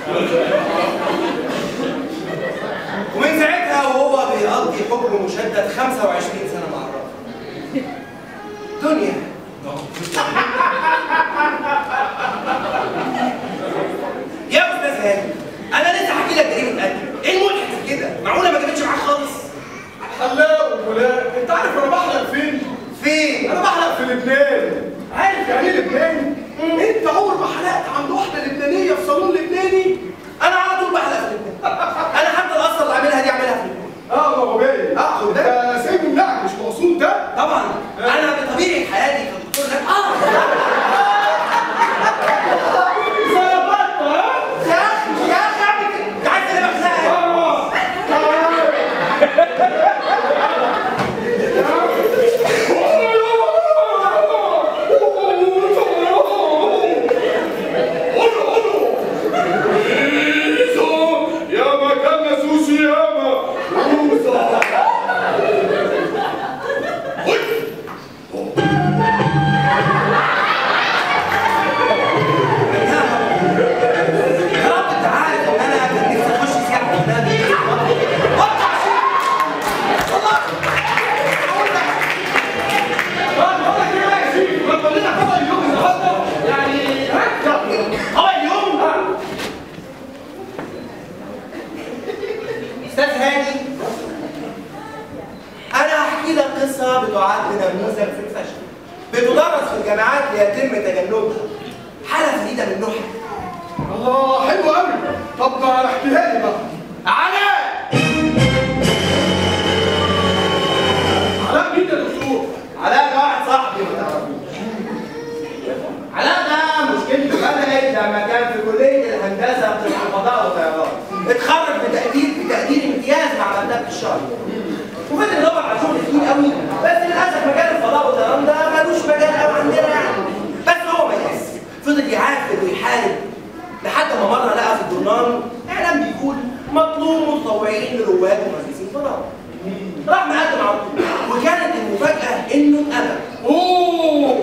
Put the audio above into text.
ومن ساعتها وهو بيقضي حكم مشدد 25 سنه مع الرب دنيا يا استاذ هاني انا لسه هحكي لك جريمه قتل ايه المضحك في كده معقوله ما جابتش معاك خالص حلاق ولا انت عارف انا بحلق فين؟ فين انا بحلق في لبنان عارف يعني ايه لبناني؟ انت عمر ما حلقت عند واحده لبنانيه في صالون لبناني؟ انا على طول بحلق في لبنان انا حتى القصه اللي عاملها دي عاملها في لبنان اه بابا باين اخد ده ده سيد النعم مش مقصود ده طبعا انا بطبيعه حياتي كدكتور لك اه ظبطت ها؟ يا اخي يا اخي اعمل كده انت عايز تبقى خناقه اه يا ما كان سوشي ياما يا رب انت عارف ان انا كان نفسي اخش سياحه في البلد دي وقع شيء والله هو اليوم استاذ هاني انا هحكي لك قصه بتعد نموذج في الفشل بتدرس في الجامعات ليتم تجنبها حاله فريده من نوعها الله حلو قوي طب احكيها لي بقى علاء علاء مين يا دكتور؟ علاء ده واحد صاحبي ما تعرفوش علاء ده مشكلته بدأت لما كان في كلية الهندسة في الفضاء والطيران اتخرج بتقدير بتقدير امتياز مع مرتبة الشهر وفضل يدور على شغل كتير قوي بس للأسف مجال الفضاء والطيران ده ملوش مجال قوي عندنا يعني بس هو ما يحس فضل يعافر ويحارب لحد ما مرة لقى في الجورنال إعلان بيقول مطلوب متطوعين لرواد ومهندسين فضاء راح مقدم على طول وكانت المفاجأة إنه اتقبل اوه